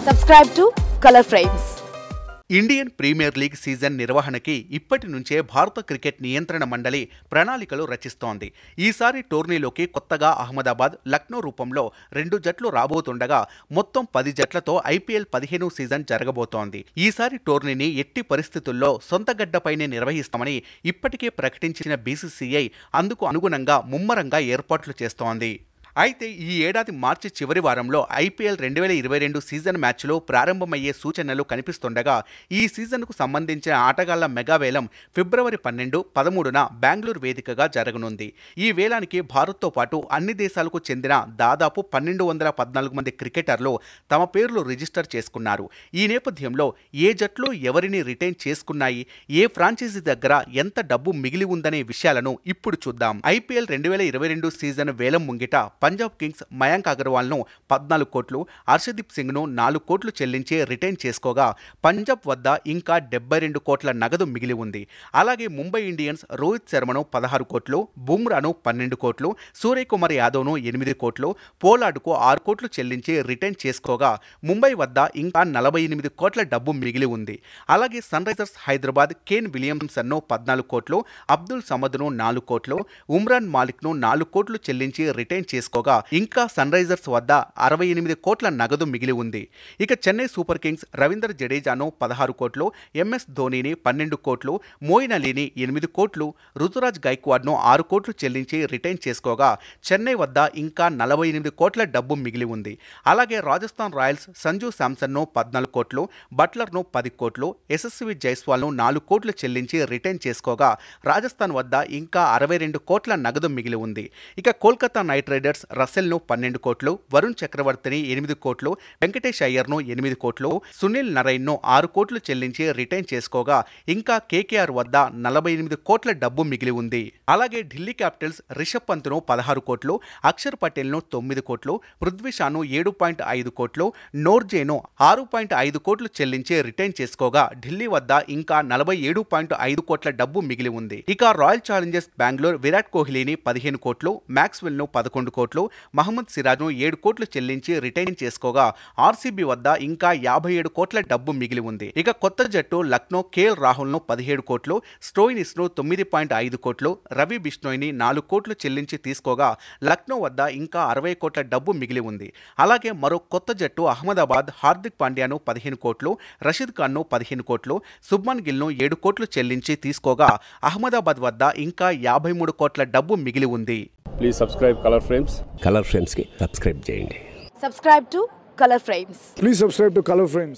Subscribe to Color Frames. Indian premier league season నిర్వహణకి ఇప్పటి నుంచే భారత క్రికెట్ నియంత్రణ మండలి ప్రణాళికలు రచిస్తోంది ఈసారి టోర్నీలోకి కొత్తగా అహ్మదాబాద్ లక్నో రూపంలో రెండు జట్లు రాబోతుండగా మొత్తం పది జట్లతో ఐపీఎల్ పదిహేను సీజన్ జరగబోతోంది ఈసారి టోర్నీని ఎట్టి పరిస్థితుల్లో సొంత గడ్డపైనే నిర్వహిస్తామని ఇప్పటికే ప్రకటించిన బీసీసీఐ అందుకు అనుగుణంగా ముమ్మరంగా ఏర్పాట్లు చేస్తోంది అయితే ఈ ఏడాది మార్చి చివరి వారంలో ఐపీఎల్ రెండు వేల ఇరవై రెండు సీజన్ మ్యాచ్లో ప్రారంభమయ్యే సూచనలు కనిపిస్తుండగా ఈ సీజన్కు సంబంధించిన ఆటగాళ్ల మెగావేలం ఫిబ్రవరి పన్నెండు పదమూడున బెంగళూరు వేదికగా జరగనుంది ఈ వేలానికి భారత్తో పాటు అన్ని దేశాలకు చెందిన దాదాపు పన్నెండు వందల పద్నాలుగు మంది క్రికెటర్లు తమ పేర్లు రిజిస్టర్ చేసుకున్నారు ఈ నేపథ్యంలో ఏ జట్లు ఎవరిని రిటైన్ చేసుకున్నాయి ఏ ఫ్రాంచైజీ దగ్గర ఎంత డబ్బు మిగిలి ఉందనే విషయాలను ఇప్పుడు చూద్దాం ఐపీఎల్ రెండు వేల ఇరవై రెండు సీజన్ వేలం ముంగిట పంజాబ్ కింగ్స్ మయాంక్ అగర్వాల్ను పద్నాలుగు కోట్లు హర్షదీప్ సింగ్ను నాలుగు కోట్లు చెల్లించి రిటైన్ చేసుకోగా పంజాబ్ వద్ద ఇంకా డెబ్బై రెండు కోట్ల నగదు మిగిలి ఉంది అలాగే ముంబై ఇండియన్స్ రోహిత్ శర్మను పదహారు కోట్లు బుమ్రాను పన్నెండు కోట్లు సూర్యకుమార్ యాదవ్ను ఎనిమిది కోట్లు పోలార్డ్కు ఆరు కోట్లు చెల్లించి రిటైన్ చేసుకోగా ముంబై వద్ద ఇంకా నలభై ఎనిమిది కోట్ల డబ్బు మిగిలి ఉంది అలాగే సన్ రైజర్స్ హైదరాబాద్ కేన్ విలియమ్సన్ను పద్నాలుగు కోట్లు అబ్దుల్ సమద్ను నాలుగు కోట్లు ఉమ్రాన్ మాలిక్ను నాలుగు కోట్లు చెల్లించి రిటైన్ చేసుకోగా ఇంకా సన్ రైజర్స్ వద్ద అరవై ఎనిమిది కోట్ల నగదు మిగిలి ఉంది ఇక చెన్నై సూపర్ కింగ్స్ రవీందర్ జడేజాను పదహారు కోట్లు ఎంఎస్ ధోనీని పన్నెండు కోట్లు మోయిన్ అలీని ఎనిమిది కోట్లు రుతురాజ్ గైక్వాడ్ను ఆరు కోట్లు చెల్లించి రిటైన్ చేసుకోగా చెన్నై వద్ద ఇంకా నలభై ఎనిమిది కోట్ల డబ్బు మిగిలి ఉంది అలాగే రాజస్థాన్ రాయల్స్ సంజు శాంసన్ను పద్నాలుగు కోట్లు బట్లర్ను పది కోట్లు యశస్వి జైస్వాల్ను నాలుగు కోట్లు చెల్లించి రిటైన్ చేసుకోగా రాజస్థాన్ వద్ద ఇంకా అరవై రెండు కోట్ల నగదు మిగిలి ఉంది ఇక కోల్కతా నైట్ రైడర్స్ రసెల్ను పన్నెండు కోట్లు వరుణ్ చక్రవర్తిని ఎనిమిది కోట్లు వెంకటేష్ అయ్యర్ను ఎనిమిది కోట్లు సునీల్ నరైన్ను ఆరు కోట్లు చెల్లించి రిటైన్ చేసుకోగా ఇంకా కేకేఆర్ వద్ద నలభై ఎనిమిది కోట్ల డబ్బు మిగిలి ఉంది అలాగే ఢిల్లీ క్యాపిటల్స్ రిషబ్ పంత్ను పదహారు కోట్లు అక్షర్ పటేల్ను తొమ్మిది కోట్లు పృథ్వీ షాను ఏడు పాయింట్ ఐదు కోట్లు నోర్జేను ఆరు పాయింట్ ఐదు కోట్లు చెల్లించి రిటైన్ చేసుకోగా ఢిల్లీ వద్ద ఇంకా నలభై ఏడు పాయింట్ ఐదు కోట్ల డబ్బు మిగిలి ఉంది ఇక రాయల్ ఛాలెంజర్స్ బెంగళూరు విరాట్ కోహ్లీని పదిహేను కోట్లు మ్యాక్స్వెల్ ను పదకొండు కోట్లు మహమ్మద్ సిరాజ్ను ఏడు కోట్లు చెల్లించి రిటైన్ చేసుకోగా ఆర్సీబీ వద్ద ఇంకా యాభై ఏడు కోట్ల డబ్బు మిగిలి ఉంది ఇక కొత్త జట్టు లక్నో కేఎల్ రాహుల్ ను పదిహేడు కోట్లు స్టోయినిస్ ను తొమ్మిది పాయింట్ ఐదు కోట్లు రవి బిష్ణోయ్ని నాలుగు కోట్లు చెల్లించి తీసుకోగా లక్నో వద్ద ఇంకా అరవై కోట్ల డబ్బు మిగిలి ఉంది అలాగే మరో కొత్త జట్టు అహ్మదాబాద్ హార్దిక్ పాండ్యాను పదిహేను కోట్లు రషీద్ ఖాన్ను పదిహేను కోట్లు శుభ్మన్ గిల్ను ఏడు కోట్లు చెల్లించి తీసుకోగా అహ్మదాబాద్ వద్ద ఇంకా యాభై మూడు కోట్ల డబ్బు మిగిలి ఉంది please subscribe color frames color ఫ్రేమ్స్కి సబ్స్క్రైబ్ చేయండి Subscribe to Color Frames. Please subscribe to Color Frames.